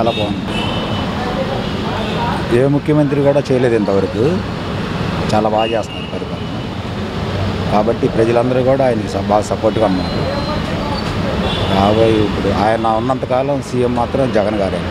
చాలా బాగుంది ఏ ముఖ్యమంత్రి కూడా చేయలేదు ఇంతవరకు చాలా బాగా చేస్తున్నారు పరిపాలన కాబట్టి ప్రజలందరూ కూడా ఆయనకి స- బాగా సపోర్ట్గా ఉన్నారు రాబోయే ఇప్పుడు ఆయన ఉన్నంతకాలం సీఎం మాత్రం జగన్ గారే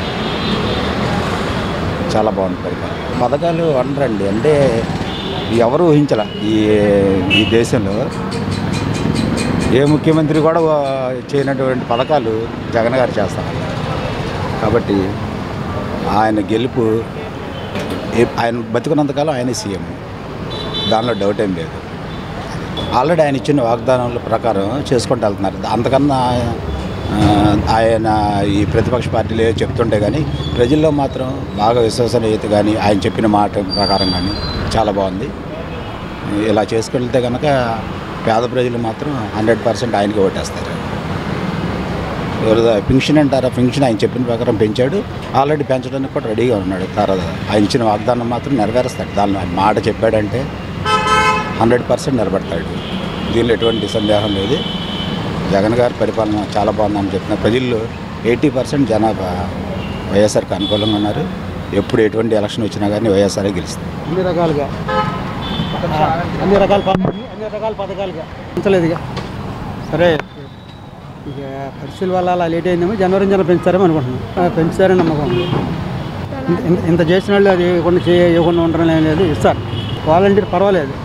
చాలా బాగుంది పరిపాలన పథకాలు అనరండి అంటే ఎవరు ఊహించాల ఈ ఈ దేశంలో ఏ ముఖ్యమంత్రి కూడా చేయనటువంటి పథకాలు జగన్ గారు చేస్తారు కాబట్టి ఆయన గెలుపు ఏ- ఆయన బతుకున్నంతకాలం ఆయన సీఎం దానిలో డౌట్ ఏం లేదు ఆల్రెడీ ఆయన ఇచ్చిన వాగ్దానాల ప్రకారం చేసుకుంటూ వెళ్తున్నారు అంతకన్నా ఆ, ఆయన ఈ ప్రతిపక్ష పార్టీలు ఏవో చెప్తుంటే కానీ ప్రజల్లో మాత్రం బాగా విశ్వసనీయత కానీ ఆయన చెప్పిన మాట ప్రకారం కానీ చాలా బాగుంది ఇలా చేసుకెళ్తే కనుక పేద ప్రజలు మాత్రం హండ్రెడ్ పర్సెంట్ ఆయనకి ఓటేస్తారు ఎవరు పింఛన్ అంటారా పింఛన్ ఆయన చెప్పిన ప్రకారం పెంచాడు ఆల్రెడీ పెంచడానికి కూడా రెడీగా ఉన్నాడు తర్వాత ఆయన ఇచ్చిన వాగ్దానం మాత్రం నెరవేరుస్తాడు దాన్ని ఆయన మాట చెప్పాడంటే హండ్రెడ్ పర్సెంట్ నిలబడతాడు దీనిలో ఎటువంటి సందేహం లేదు జగన్ గారి పరిపాలన చాలా బాగుందని చెప్తున్నారు ప్రజల్లో ఎయిటీ పర్సెంట్ జనాభా వైఎస్ఆర్కి అనుకూలంగా ఉన్నారు ఎప్పుడు ఎటువంటి ఎలక్షన్ వచ్చినా కానీ వైఎస్ఆర్ఏ గెలుస్తుంది అన్ని రకాలుగా ఆ, అన్ని రకాల పథ- అన్ని రకాల పథకాలుగా పెంచలేదుగా సరే ఇక పరిస్థితుల వల్ల అలా లేట్ అయిందేమో జనవరి జన పెంచుతారేమో అనుకుంటున్నాను ఆ, పెంచుతారని నమ్మకం ఉంది. ఇంత- ఇంత- ఇంత చేసిన వాళ్ళు అది ఇవ్వకుండా చేయ ఇవ్వకుండా ఉండడం ఏం లేదు ఇస్తారు వాలంటీర్ పర్వాలేదు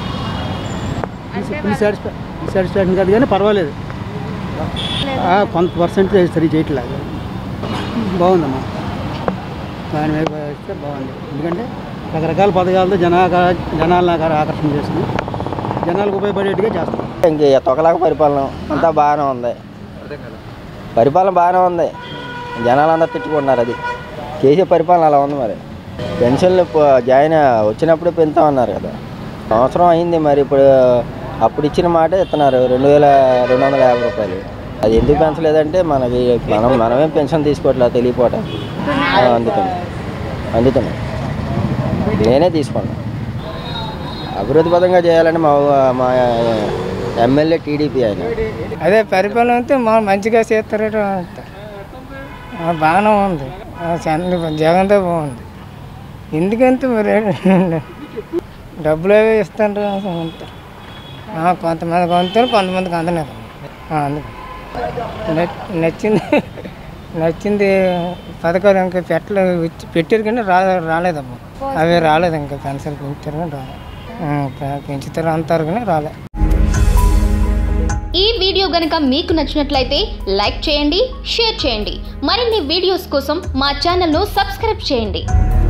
ఫుల్ సాటిస్ఫై ఫుల్ సాటిస్ఫాక్షన్ కాదు కానీ పర్వాలేదు ఆ, కొంత పర్సెంట్ సరి చేయట్లేదు బాగుందమ్మా దాని మీద ఇస్తే బాగుంది ఎందుకంటే రకరకాల పథకాలతో జనా జనాలను ఆకర్- ఆకర్షణ చేస్తుంది జనాలకు ఉపయోగపడేట్టుగా చేస్తాం ఇంక తొకలాక పరిపాలన అంతా బాగానే ఉంది పరిపాలన బాగానే ఉంది జనాలందరూ తిట్టుకుంటున్నారు అది చేసే పరిపాలన అలా ఉంది మరి పెన్షన్లు ప- జాయిన్ వచ్చినప్పుడే పెంచుతామన్నారు కదా సంవత్సరం అయింది మరి ఇప్పుడు అప్పుడు ఇచ్చిన మాట ఇస్తున్నారు రెండు వేల రెండు వందల యాభై రూపాయలు అది ఎందుకు పెంచలేదంటే మనకి మనం మనమేం పెన్షన్ తీసుకోవట్లేదు తెలియపోవటం ఆ, అందుకని అందుకని నేనే తీసుకున్నాను అభివృద్ధి పదంగా చేయాలని మా మా ఎమ్మెల్యే టీడీపీ ఆయన అదే పరిపాలన అయితే మా మంచిగా చేస్తారట అంటారు. ఆ, బాగానే ఉంది ఆ, చంద్ర జగన్తో బాగుంది ఎందుకంటే మరి డబ్బులు అవి ఇస్తాను అంటారు ఆ, కొంతమంది కొంటారు కొంతమందికి అందలేదు ఆ, అందుకు నచ్- నచ్చింది నచ్చింది పథకాలు ఇంకా పెట్టలేదు ఇచ్చి- పెట్టారు కానీ రా రాలేదమ్మా అవి రాలేదు ఇంకా పెన్షన్ పెంచారు కానీ రాలేదు ఆ, పె- పెంచుతారు అంటారు కానీ రాలేదు ఈ వీడియో గనుక మీకు నచ్చినట్లయితే లైక్ చేయండి షేర్ చేయండి మరిన్ని వీడియోస్ కోసం మా ఛానల్ను సబ్స్క్రైబ్ చేయండి